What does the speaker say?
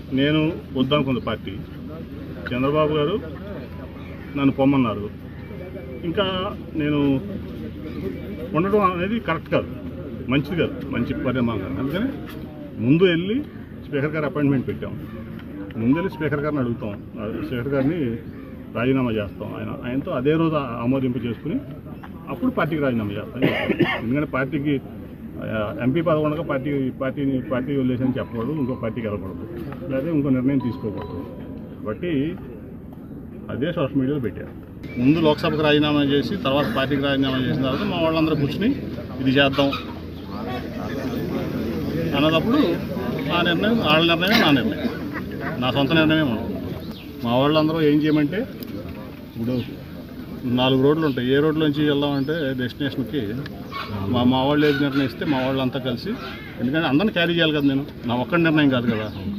నేను వద్దనుకుంది పార్టీ చంద్రబాబు గారు నన్ను పొమ్మన్నారు ఇంకా నేను ఉండడం అనేది కరెక్ట్ కాదు మంచిది కాదు మంచి పరిణామం కాదు అందుకని ముందు వెళ్ళి స్పీకర్ గారు అపాయింట్మెంట్ పెట్టాం ముందు వెళ్ళి స్పీకర్ గారిని అడుగుతాం ఆ స్పీకర్ గారిని రాజీనామా చేస్తాం ఆయన ఆయనతో అదే రోజు ఆమోదింపు చేసుకుని అప్పుడు పార్టీకి రాజీనామా చేస్తాం ఎందుకంటే పార్టీకి ఆ, ఎంపీ పదవి ఉండగా పార్టీ పార్టీని పార్టీ వదిలేసని చెప్పకూడదు ఇంకో పార్టీకి వెళ్ళకూడదు లేదా ఇంకో నిర్ణయం తీసుకోకూడదు కాబట్టి అదే సోషల్ మీడియాలో పెట్టారు ముందు లోక్సభకు రాజీనామా చేసి తర్వాత పార్టీకి రాజీనామా చేసిన తర్వాత మా వాళ్ళందరూ కూర్చుని ఇది చేద్దాం అన్నదప్పుడు ఆ నిర్ణయం వాళ్ళ నిర్ణయం నా నిర్ణయం నా సొంత నిర్ణయం ఉండదు మా వాళ్ళందరూ ఏం చేయమంటే ఇప్పుడు నాలుగు రోడ్లు ఉంటాయి ఏ రోడ్లోంచి వెళ్దామంటే డెస్టినేషన్కి మా మా వాళ్ళు ఏది నిర్ణయిస్తే మా వాళ్ళంతా కలిసి ఎందుకంటే అందరిని క్యారీ చేయాలి కదా నేను నా ఒక్కడి నిర్ణయం కాదు కదా